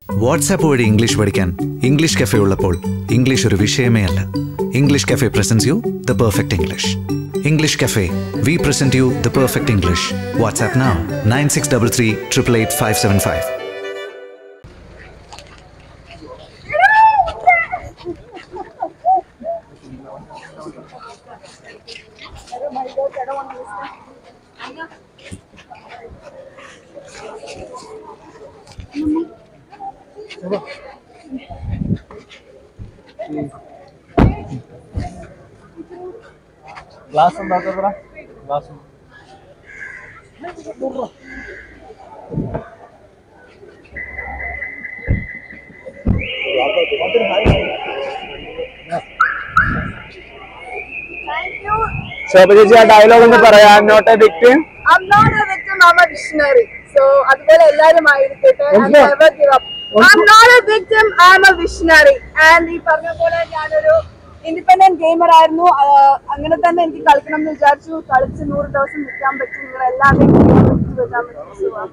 WhatsApp വഴി English പഠിക്കാൻ English cafe ഉള്ളപ്പോൾ ഇംഗ്ലീഷ് ഒരു വിഷയമേ അല്ല English cafe presents you the perfect English English cafe we present you the perfect English WhatsApp now nine six double three triple eight five seven five glass ഉണ്ടാക്കത്ര glass Shobha ചേച്ചി ആ dialogue ഒന്ന് പറയാം not a victim I'm not a victim, I'm a visionary. So അതുപോലെ എല്ലാവരും ആയിരിക്കട്ടെ and Okay. never give up. I'm not a victim, I'm a visionary. And ഈ പറഞ്ഞ പോലെ ഞാനൊരു ഇൻഡിപെൻഡന്റ് ഗെയിമർ ആയിരുന്നു ആഹ് അങ്ങനെ തന്നെ എനിക്ക് കളിക്കണം എന്ന് വിചാരിച്ചു കളിച്ച് നൂറ് ദിവസം നിൽക്കാൻ പറ്റും നിങ്ങൾ എല്ലാവരെയും വെക്കാൻ പറ്റും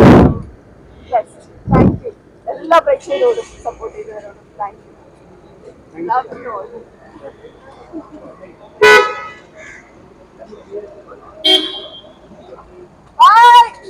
താങ്ക് യു എല്ലാ പ്രേക്ഷകരോടും സപ്പോർട്ട് ചെയ്തവരോടും thank you love you all bye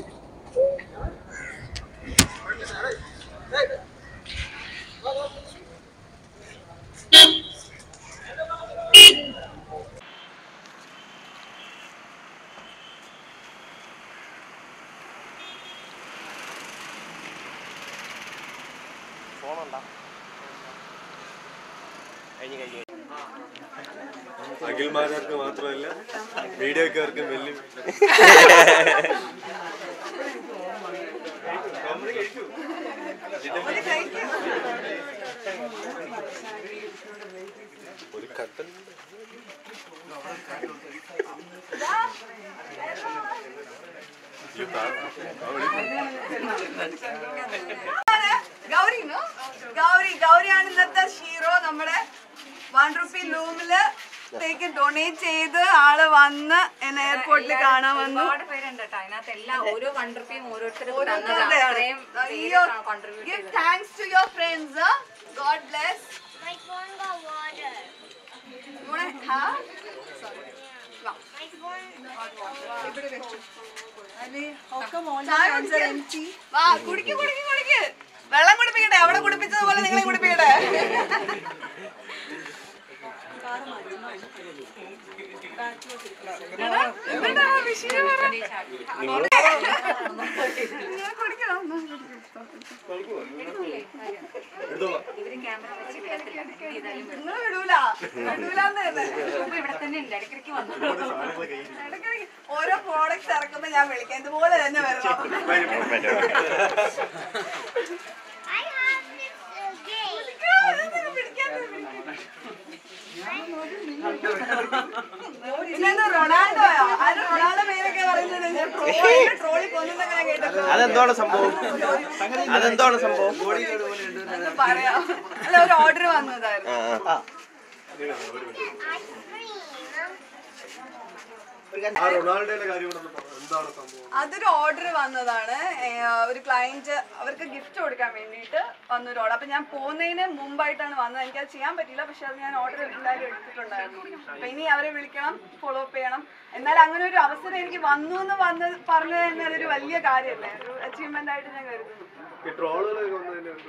അഖിൽമാരാർക്ക് മാത്രമല്ല മീഡിയക്കാർക്കും വലിയ ഒരു കട്ടൻ ഗൗരി നോ ഗൗരി ഗൗരിയാണ് ഇന്നത്തെ ഹീറോ നമ്മുടെ വൺ റുപ്പി ലൂമില് ത്തേക്ക് ഡൊണേറ്റ് ചെയ്ത് ആള് വന്ന് എന്നെ എയർപോർട്ടിൽ കാണാൻ വന്നു ഒരുപാട് പേരുണ്ട് കേട്ടോ അതിനകത്ത് എല്ലാം ഓരോ വൺ റുപ്പിയും ഓരോരുത്തരും തന്നതാണ് ഓരോരുത്തരുടെയാണ്. അത്രയും അയ്യോ contribute give thanks to your friends god bless My phone got water. you wanna have My phone. ചായ കുടിക്ക്. വാ കുടിക്ക് കുടിക്ക് കുടിക്ക് വെള്ളം കുടിപ്പിക്കട്ടെ അവിടെ കുടിപ്പിച്ചതുപോലെ നിങ്ങളെ കുടിപ്പിക്കട്ടെ എടാ, എന്താടാ വിഷയം പറ? നിങ്ങൾ കുടിക്കണം. ഇവര് ക്യാമറ വെച്ച് കിടത്തില്ല എന്ത് ചെയ്താലും വരും. നിങ്ങൾ വിടൂല വിടൂലെന്ന് തന്നെ ഇപ്പൊ ഇവിടെ തന്നെ ഉണ്ട് ഇടയ്ക്കിടയ്ക്ക് വന്നു ഇടയ്ക്കിടയ്ക്ക് ഓരോ പ്രോഡക്ട്സ് ഇറക്കുമ്പോ ഞാൻ വിളിക്കാം ഇതുപോലെ തന്നെ വരണം I have this uh, game. ഇതെന്താ റൊണാൾഡോയോ ആരും റൊണാൾഡോ പേരൊക്കെ പറയുന്നത് ട്രോളി കൊന്നൊക്കെ ഞാൻ കേട്ടപ്പോ അതെന്താണ് സംഭവം അതെന്താണ് സംഭവം അത് പറയാം അല്ല ഒരു ഓർഡർ വന്നതായിരുന്നു ആ റൊണാൾഡോയുടെ കാര്യം കൂടെ ഒന്ന് പറ. എന്താണ് സംഭവം അതൊരു ഓർഡർ വന്നതാണ് ഏഹ് ഒരു ക്ലയന്റ് അവർക്ക് ഗിഫ്റ്റ് കൊടുക്കാൻ വേണ്ടിയിട്ട് വന്നൊരു ഓർഡർ അപ്പൊ ഞാൻ പോകുന്നതിന് മുമ്പായിട്ടാണ് വന്നത് എനിക്ക് അത് ചെയ്യാൻ പറ്റിയില്ല പക്ഷെ അത് ഞാൻ ഓർഡർ എന്തായാലും എടുത്തിട്ടുണ്ടായിരുന്നു അപ്പൊ ഇനി അവരെ വിളിക്കണം ഫോളോ അപ്പ് ചെയ്യണം എന്നാൽ അങ്ങനെ ഒരു അവസരം എനിക്ക് വന്നു എന്ന് വന്ന് പറഞ്ഞത് തന്നെ അതൊരു വലിയ കാര്യമല്ലേ ഒരു അച്ചീവ്മെന്റ് ആയിട്ട് ഞാൻ കരുതുന്നു ഈ ട്രോളുകളൊക്കെ വന്നതിന് എന്ത്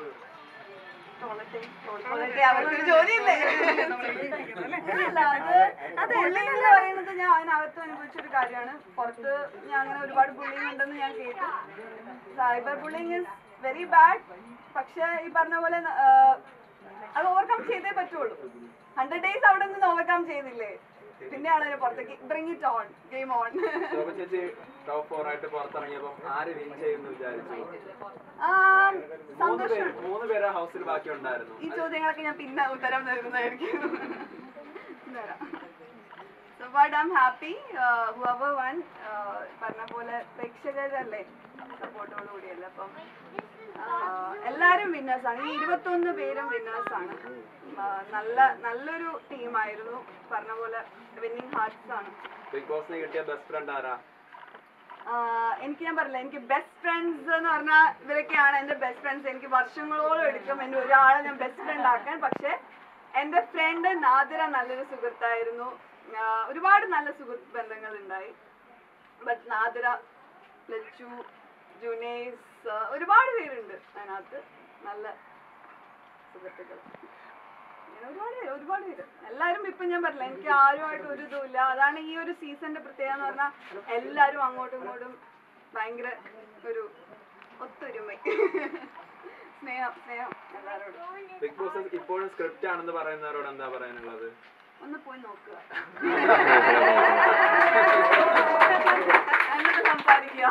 അതൊക്കെ അവർക്കൊരു ജോലിയില്ലേ അല്ല, അത് അത് bullying എന്ന് പറയുന്നത് ഞാൻ അതിനകത്ത് അനുഭവിച്ചൊരു കാര്യമാണ് പുറത്ത് ഞാൻ അങ്ങനെ ഒരുപാട് ബുള്ളിങ് ഉണ്ടെന്ന് ഞാൻ കേട്ടു cyber bullying is very bad പക്ഷെ ഈ പറഞ്ഞ പോലെ ആ, അത് ഓവർകം ചെയ്തേ പറ്റുള്ളൂ ഹൺഡ്രഡ് ഡേയ്സ് അവിടെ നിന്ന് ഓവർകം ചെയ്തില്ലേ പിന്നെയാണ് അതിന് പുറത്തേക്ക് bring it on game on Shobha ചേച്ചി ടോപ്പ് ഫോർ ആയിട്ട് പുറത്തിറങ്ങിയപ്പം ആര് വിൻ ചെയ്യുമെന്ന് വിചാരിച്ചു മൂന്ന് പേര് സന്തോഷം മൂന്ന് പേര് ഹൗസിൽ ബാക്കി ഉണ്ടായിരുന്നു ഈ ചോദ്യങ്ങളൊക്കെ ഞാൻ പിന്നെ ഉത്തരം നൽകുന്നതായിരിക്കും so but I am happy whoever one പറഞ്ഞ പോലെ പ്രേക്ഷകരല്ലേ സപ്പോർട്ടോട് കൂടിയല്ലേ അപ്പം ആഹ്, എല്ലാരും വിന്നേഴ്സ് ആണ് ഈ ഇരുപത്തൊന്ന് പേരും വിന്നേഴ്സ് ആണ് ആഹ്, നല്ല നല്ലൊരു ടീമായിരുന്നു പറഞ്ഞ പോലെ വിന്നിങ് ഹാർട്സ് ആണ് ബിഗ് ബോസിന് കിട്ടിയ ബെസ്റ്റ് ഫ്രണ്ട് ആരാ ആഹ് എനിക്ക് ഞാൻ പറഞ്ഞില്ല എനിക്ക് ബെസ്റ്റ് ഫ്രണ്ട്സ് എന്ന് പറഞ്ഞാൽ ഇവരൊക്കെയാണ് എൻ്റെ ബെസ്റ്റ് ഫ്രണ്ട്സ് എനിക്ക് വർഷങ്ങളോളം എടുക്കും എൻ്റെ ഒരാളെ ഞാൻ ബെസ്റ്റ് ഫ്രണ്ട് ആക്കാൻ പക്ഷെ എൻ്റെ ഫ്രണ്ട് നാദിര നല്ലൊരു സുഹൃത്തായിരുന്നു ആഹ് ഒരുപാട് നല്ല സുഹൃത്ത് ബന്ധങ്ങൾ ഉണ്ടായി ബട്ട് നാദിര ലച്ചു ജുനൈസ് ആഹ് ഒരുപാട് പേരുണ്ട് അതിനകത്ത് നല്ല സുഹൃത്തുക്കൾ അങ്ങനെ ഒരുപാട് പേര് ഒരുപാട് പേര് എല്ലാരും ഇപ്പൊ ഞാൻ പറഞ്ഞില്ല എനിക്ക് ആരുമായിട്ട് ഒരു ഇതുമില്ല അതാണ് ഈ ഒരു സീസണിന്റെ പ്രത്യേകത എന്ന് പറഞ്ഞാൽ എല്ലാരും അങ്ങോട്ടും ഇങ്ങോട്ടും ഭയങ്കര ഒരു ഒത്തൊരുമ സ്നേഹം സ്നേഹം എല്ലാരോടും ബിഗ് ബോസ് ഇപ്പോഴും സ്ക്രിപ്റ്റ് ആണെന്ന് പറയുന്നവരോട് എന്താ പറയാനുള്ളത് ഒന്ന് പോയി നോക്കുക എന്നിട്ട് സംസാരിക്കുക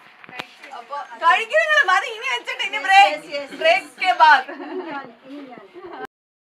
അപ്പൊ കഴിക്കുന്നങ്ങള് മതി ഇനി വെച്ചിട്ട് ഇനി ബ്രേക്ക് ബ്രേക്ക് ബാദ്